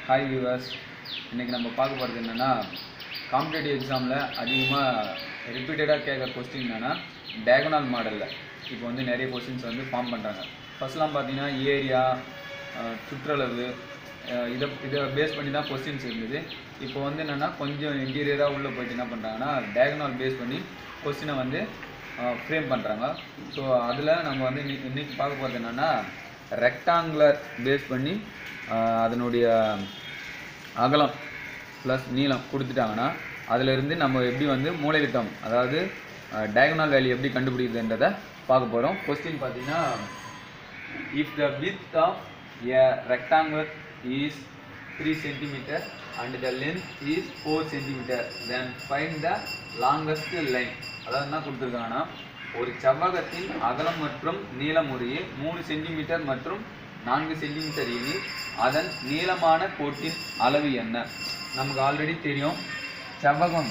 hi viewers இன்றைக்கி நம்ம பார்க்க போகிறது என்னென்னா காம்படேட்டிவ் எக்ஸாமில் அதிகமாக ரிப்பீட்டடாக கேட்குற கொஸ்டின் என்னென்னா டயகனல் மாடலில் இப்போ வந்து நிறைய கொஸ்டின்ஸ் வந்து ஃபார்ம் பண்ணுறாங்க ஃபர்ஸ்ட்லாம் பார்த்தீங்கன்னா ஏரியா சுற்றளவு அஹ் இதை இதை பேஸ் பண்ணி தான் கொஸ்டின்ஸ் இருந்தது இப்போ வந்து என்னென்னா கொஞ்சம் இன்டீரியராக உள்ளே போயிட்டு என்ன பண்ணுறாங்கன்னா டயகனல் பேஸ் பண்ணி கொஸ்டினை வந்து ஃப்ரேம் பண்ணுறாங்க ஸோ அதில் நம்ம வந்து இன்னைக்கு இன்னைக்கு பார்க்க போகிறது என்னென்னா ரெக்டாங்குலர் பேஸ் பண்ணி அஹ் அதனுடைய அகலம் ப்ளஸ் நீளம் கொடுத்துட்டாங்கன்னா அதிலிருந்து நம்ம எப்படி வந்து மூலைவிட்டம் அதாவது டயகனல் வேல்யூ எப்படி கண்டுபிடிக்குதுன்றதை பார்க்க போகிறோம் கொஸ்டின் பார்த்தீங்கன்னா if the width of a rectangle is 3 centimeter and the length is 4 centimeter then find the longest line அதாவது என்ன கொடுத்துருக்காங்கன்னா ஒரு செவ்வகத்தின் அகலம் மற்றும் நீளம் முறையே மூணு சென்டிமீட்டர் மற்றும் நான்கு சென்டிமீட்டர் எனில் அதன் நீளமான கோட்டின் அளவு என்ன நமக்கு ஆல்ரெடி தெரியும் செவ்வகம்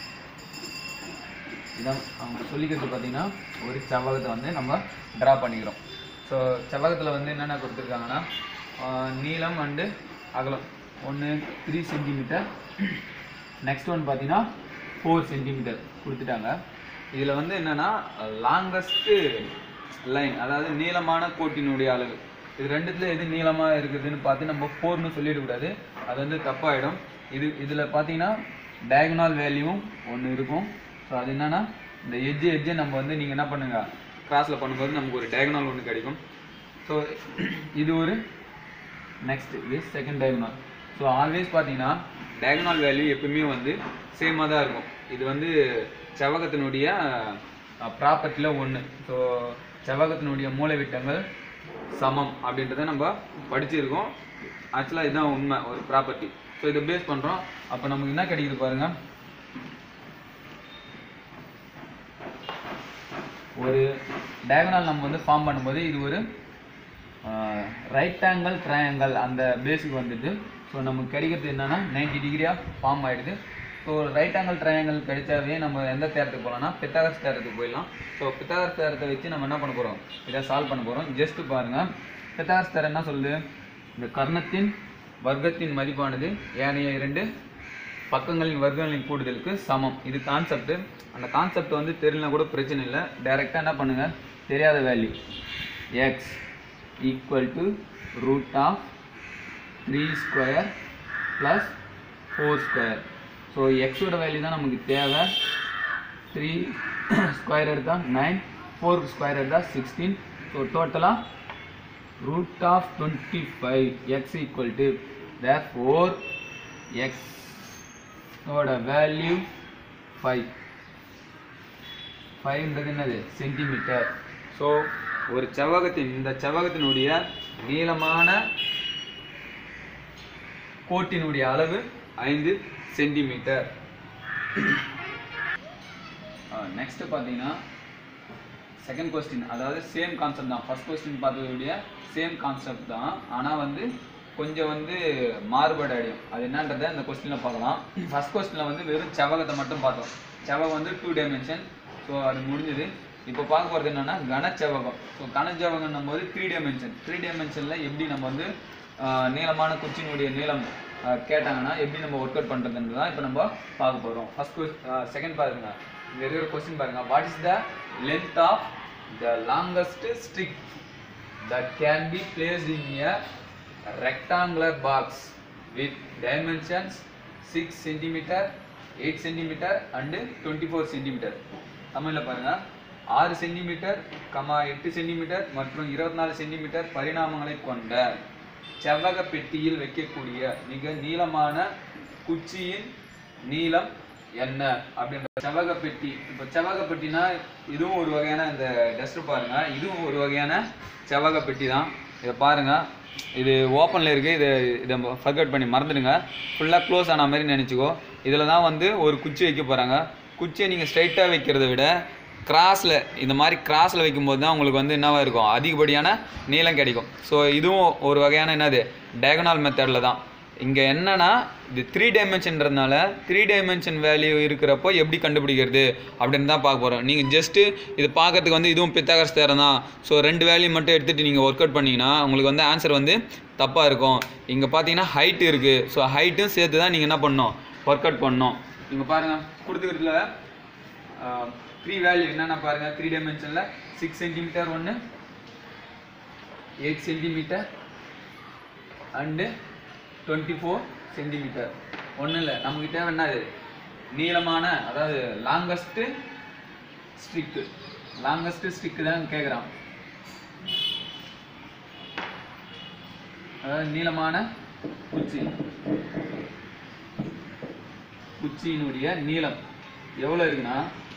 இதான் அவங்க சொல்லிக்கிறது பார்த்தீங்கன்னா ஒரு செவ்வகத்தை வந்து நம்ம ட்ரா பண்ணிக்கிறோம் ஸோ செவ்வகத்தில் வந்து என்னென்ன கொடுத்துருக்காங்கன்னா ஆஹ் நீளம் அண்டு அகலம் ஒன்று த்ரீ சென்டிமீட்டர் நெக்ஸ்ட் ஒன் பார்த்தீங்கன்னா ஃபோர் சென்டிமீட்டர் கொடுத்துட்டாங்க இதில் வந்து என்னென்னா லாங்கஸ்ட்டு லைன் அதாவது நீளமான கோட்டினுடைய அளவு இது ரெண்டுத்துல எது நீளமாக இருக்குதுன்னு பார்த்து நம்ம ஃபோர்னு சொல்லிடக்கூடாது அது வந்து தப்பாயிடும் இது இதில் பார்த்தீங்கன்னா டயகனல் வேல்யூவும் ஒன்று இருக்கும் ஸோ அது என்னன்னா இந்த எட்ஜு எட்ஜை நம்ம வந்து நீங்கள் என்ன பண்ணுங்க கிராஸில் பண்ணும்போது நமக்கு ஒரு டயகனல் ஒன்று கிடைக்கும் ஸோ இது ஒரு நெக்ஸ்ட் இது செகண்ட் டயகனல் ஸோ ஆல்வேஸ் பார்த்தீங்கன்னா டயகனல் வேல்யூ எப்பவுமே வந்து சேமாக தான் இருக்கும் இது வந்து செவ்வகத்தினுடைய ப்ராப்பர்ட்டியில் ஒன்று ஸோ செவ்வகத்தினுடைய மூலைவிட்டங்கள் சமம் அப்படின்றத நம்ம படிச்சிருக்கோம் ஆக்சுவலாக இதுதான் உண்மை ஒரு ப்ராப்பர்ட்டி ஸோ இதை பேஸ் பண்ணுறோம் அப்போ நமக்கு என்ன கிடைக்குது பாருங்கள் ஒரு டயகனல் நம்ம வந்து ஃபார்ம் பண்ணும்போது இது ஒரு ரைட் ஆங்கிள் ட்ரையாங்கிள் அந்த பேஸுக்கு வந்துட்டு ஸோ நமக்கு கிடைக்கிறது என்னன்னா 90 டிகிரியாக ஃபார்ம் ஆகிடுது ஸோ ரைட் ஆங்கிள் ட்ரையாங்கிள் கிடைச்சாவே நம்ம எந்த தேரத்துக்கு போகலாம்னா பித்தாகரஸ் தேரத்துக்கு போயிடலாம் ஸோ பித்தாகரஸ் தேரத்தை வச்சு நம்ம என்ன பண்ண போகிறோம் இதை சால்வ் பண்ண போகிறோம் ஜஸ்ட் பாருங்கள் பித்தாகரஸ் தேரம் என்ன சொல்லுது இந்த கர்ணத்தின் வர்க்கத்தின் மதிப்பானது ஏனைய இரண்டு பக்கங்களின் வர்க்கங்களின் கூடுதலுக்கு சமம் இது கான்செப்ட் அந்த கான்செப்ட் வந்து தெரியலனா கூட பிரச்சனை இல்லை டைரெக்டாக என்ன பண்ணுங்க தெரியாத value x equal to root of three square plus four square so எக்ஸோட வேல்யூ தான் நமக்கு தேவை த்ரீ ஸ்கொயர் எடுத்தால் நைன் ஃபோர் ஸ்கொயர் எடுத்தால் சிக்ஸ்டீன் ஸோ டோட்டலாக root of 25 x equal to therefore x ஓட வேல்யூ 5 ஃபைவ்ன்றது என்னது சென்டிமீட்டர் ஸோ ஒரு செவ்வகத்தின் இந்த செவ்வகத்தினுடைய நீளமான கோட்டினுடைய அளவு ஐந்து சென்டிமீட்டர் நெக்ஸ்ட் பார்த்தீங்கன்னா செகண்ட் கொஸ்டின் அதாவது சேம் கான்செப்ட் தான் ஃபர்ஸ்ட் கொஸ்டின் பார்த்ததுடைய சேம் கான்செப்ட் தான் ஆனால் வந்து கொஞ்சம் வந்து மாறுபாடு அடையும் அது என்னன்றதை இந்த கொஸ்டினில் பார்க்கலாம் ஃபர்ஸ்ட் கொஸ்டினில் வந்து வெறும் செவ்வகத்தை மட்டும் பார்த்தோம் செவ்வகம் வந்து டூ டைமென்ஷன் ஸோ அது முடிஞ்சது இப்போ பார்க்க போகிறது என்னென்னா கனச்செவ்வகம் ஸோ கனச்செவ்வகம்னும் போது த்ரீ டைமென்ஷன் த்ரீ டைமென்ஷனில் எப்படி நம்ம வந்து ஆஹ், நீளமான குச்சியினுடைய நீளம் ஆஹ், கேட்டாங்கன்னா எப்படி நம்ம ஒர்க் அவுட் பண்ணுறதுன்னு தான் இப்போ நம்ம பார்க்க போகிறோம் ஃபர்ஸ்ட் செகண்ட் பாருங்க இங்க இருக்கிற கொஸ்டின் பாருங்க what is the length of the longest stick that can be placed in a rectangular box with dimensions 6 cm 8 cm and 24 cm தமிழில் பாருங்க ஆறு சென்டிமீட்டர் கமா எட்டு சென்டிமீட்டர் மற்றும் இருபத்தி நாலு சென்டிமீட்டர் பரிணாமங்களை கொண்ட செவ்வக பெட்டியில் வைக்கக்கூடிய மிக நீளமான குச்சியின் நீளம் என்ன அப்படின்ற செவ்வக பெட்டி இப்போ செவ்வக பெட்டினா இதுவும் ஒரு வகையான இந்த டஸ்ட் பாருங்க இதுவும் ஒரு வகையான செவ்வக பெட்டி தான் இதை பாருங்க இது ஓப்பனில் இருக்குது இதை இதை ஃபர்கட் பண்ணி மறந்துடுங்க ஃபுல்லாக க்ளோஸ் ஆன மாதிரி நினச்சிக்கோ இதில் தான் வந்து ஒரு குச்சி வைக்க போகிறாங்க குச்சியை நீங்கள் ஸ்ட்ரைட்டாக வைக்கிறத விட கிராஸில் இந்த மாதிரி கிராஸில் வைக்கும்போது தான் உங்களுக்கு வந்து என்னவா இருக்கும் அதிகப்படியான நீளம் கிடைக்கும் ஸோ இதுவும் ஒரு வகையான என்னது டயகனல் மெத்தடில் தான் இங்கே என்னன்னா இது த்ரீ டைமென்ஷன்றதுனால த்ரீ டைமென்ஷன் வேல்யூ இருக்கிறப்போ எப்படி கண்டுபிடிக்கிறது அப்படின்னு தான் பார்க்க போகிறோம் நீங்கள் ஜஸ்ட்டு இது பார்க்கறதுக்கு வந்து இதுவும் பித்தாகரஸ் தேரம் தான் ஸோ ரெண்டு வேல்யூ மட்டும் எடுத்துகிட்டு நீங்கள் ஒர்க் அவுட் பண்ணிங்கன்னா உங்களுக்கு வந்து ஆன்சர் வந்து தப்பாக இருக்கும் இங்கே பார்த்தீங்கன்னா ஹைட் இருக்குது ஸோ ஹைட்டும் சேர்த்து தான் நீங்கள் என்ன பண்ணணும் ஒர்க் அவுட் பண்ணணும் இங்கே பாருங்கள் கொடுத்துக்கிறதுல த்ரீ வேல்யூ என்னென்ன பாருங்கள் த்ரீ டைமென்ஷனில் சிக்ஸ் சென்டிமீட்டர் ஒன்று eight centimetre and twenty four centimetre ஒன்றும் இல்லை நமக்கு தேவை என்னது நீளமான அதாவது லாங்கஸ்ட்டு ஸ்ட்ரிக்கு லாங்கஸ்ட்டு ஸ்ட்ரிக்கு தான் கேட்குறான் அதாவது நீளமான குச்சி குச்சியினுடைய நீளம் எவ்வளோ இருக்குன்னா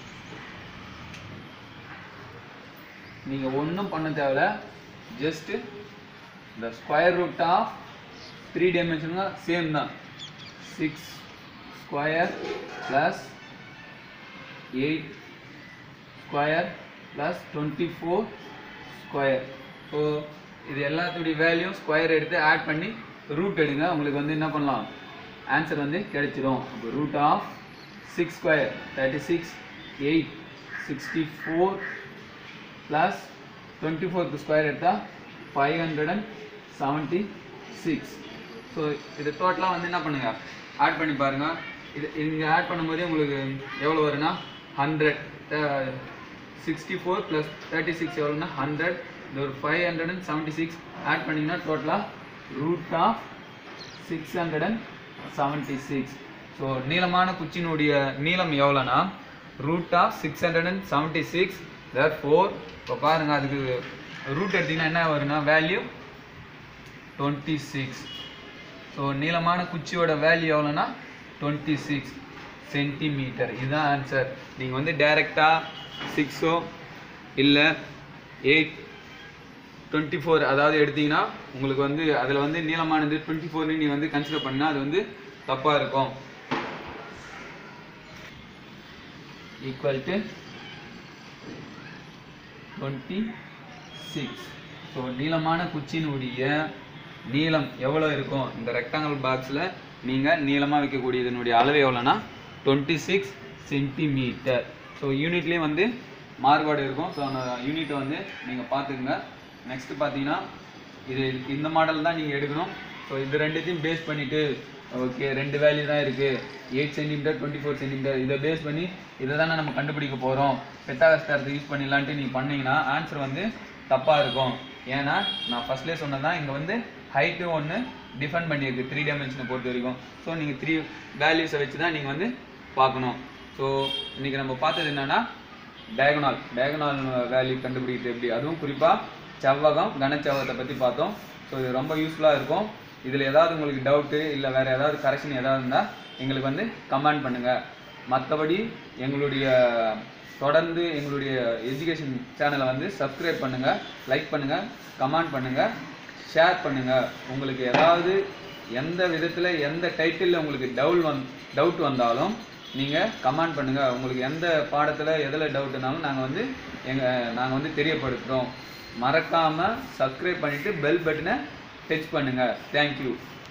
நீங்கள் ஒன்றும் பண்ண தேவையில்ல ஜஸ்ட்டு இந்த ஸ்கொயர் ரூட் ஆஃப் த்ரீ டைமென்ஷனுங்க சேம் தான் six square plus eight square plus twenty four square so இது எல்லாத்துடைய வேல்யூ ஸ்கொயர் எடுத்து ஆட் பண்ணி ரூட் எடுங்க உங்களுக்கு வந்து என்ன பண்ணலாம் ஆன்சர் வந்து கிடைச்சிரும் அப்போ root of six square thirty six eight sixty four plus twenty ஃபோருக்கு ஸ்கொயர் எடுத்தால் five hundred and seventy six so இது டோட்டலாக வந்து என்ன பண்ணுங்க ஆட் பண்ணி பாருங்க இது இங்கே ஆட் பண்ணும்போதே உங்களுக்கு எவ்வளோ வரும்னா hundred sixty four plus thirty six எவ்வளோனா ஹண்ட்ரட் இது ஒரு five hundred and seventy six add பண்ணிங்கன்னா டோட்டலாக root of six hundred and seventy six so நீளமான குச்சியினுடைய நீளம் எவ்வளோனா root of six hundred and seventy six therefore இப்போ பாருங்கள் அதுக்கு ரூட் எடுத்திங்கன்னா என்ன வரும்னா வேல்யூ டுவெண்ட்டி சிக்ஸ் ஸோ நீளமான குச்சியோட வேல்யூ எவ்வளோனா டுவெண்ட்டி சிக்ஸ் சென்டிமீட்டர் இதுதான் ஆன்சர் நீங்கள் வந்து டைரெக்டாக சிக்ஸோ இல்லை எயிட் டுவெண்ட்டி ஃபோர் அதாவது எடுத்தீங்கன்னா உங்களுக்கு வந்து அதில் வந்து நீளமானது டுவெண்ட்டி ஃபோர்னு நீ வந்து கன்சிடர் பண்ணால் அது வந்து தப்பாக இருக்கும் equal to twenty six so நீளமான குச்சியினுடைய நீளம் எவ்வளோ இருக்கும் இந்த ரெக்டாங்கிள் பாக்ஸில் நீங்கள் நீளமாக வைக்கக்கூடியதனுடைய அளவு எவ்வளோனா டுவெண்ட்டி சிக்ஸ் சென்டிமீட்டர் ஸோ யூனிட்லேயும் வந்து மாறுபாடு இருக்கும் ஸோ அந்த யூனிட்டை வந்து நீங்கள் பார்த்துக்குங்க நெக்ஸ்ட்டு பார்த்தீங்கன்னா இது இந்த மாடல் தான் நீங்கள் எடுக்கணும் ஸோ இது ரெண்டுத்தையும் பேஸ் பண்ணிவிட்டு ஓகே ரெண்டு வேல்யூ தான் இருக்குது eight centimetre twenty four centimetre இதை பேஸ் பண்ணி இதை தானே நம்ம கண்டுபிடிக்க போகிறோம் பெத்தாகஸ்தாரத்தை யூஸ் பண்ணிடலான்ட்டு நீங்கள் பண்ணீங்கன்னா ஆன்சர் வந்து தப்பாக இருக்கும் ஏன்னா நான் ஃபஸ்ட்லேயே சொன்னதான் இங்கே வந்து ஹைட்டு ஒன்று டிஃபைன் பண்ணியிருக்கு த்ரீ டைமென்ஷனை பொறுத்த வரைக்கும் ஸோ நீங்கள் த்ரீ வேல்யூஸை வச்சு தான் நீங்கள் வந்து பார்க்கணும் ஸோ இன்றைக்கி நம்ம பார்த்தது என்னென்னா டயகனால் டயகனால் வேல்யூ கண்டுபிடிக்கிறது எப்படி அதுவும் குறிப்பாக செவ்வகம் கனச்செவ்வகத்தை பற்றி பார்த்தோம் ஸோ இது ரொம்ப யூஸ்ஃபுல்லாக இருக்கும் இதில் ஏதாவது உங்களுக்கு டவுட்டு இல்லை வேறு ஏதாவது கரெக்ஷன் ஏதாவது இருந்தால் எங்களுக்கு வந்து கமெண்ட் பண்ணுங்கள் மற்றபடி எங்களுடைய தொடர்ந்து எங்களுடைய எஜுகேஷன் சேனலை வந்து சப்ஸ்கிரைப் பண்ணுங்கள் லைக் பண்ணுங்கள் கமெண்ட் பண்ணுங்கள் ஷேர் பண்ணுங்கள் உங்களுக்கு ஏதாவது எந்த விதத்தில் எந்த டைட்டிலில் உங்களுக்கு டவுல் வந் டவுட் வந்தாலும் நீங்கள் கமெண்ட் பண்ணுங்கள் உங்களுக்கு எந்த பாடத்தில் எதில் டவுட்னாலும் நாங்கள் வந்து எங்கள் நாங்கள் வந்து தெரியப்படுத்துகிறோம் மறக்காமல் சப்ஸ்கிரைப் பண்ணிவிட்டு பெல் பட்டனை டச் பண்ணுங்கள் தேங்க்யூ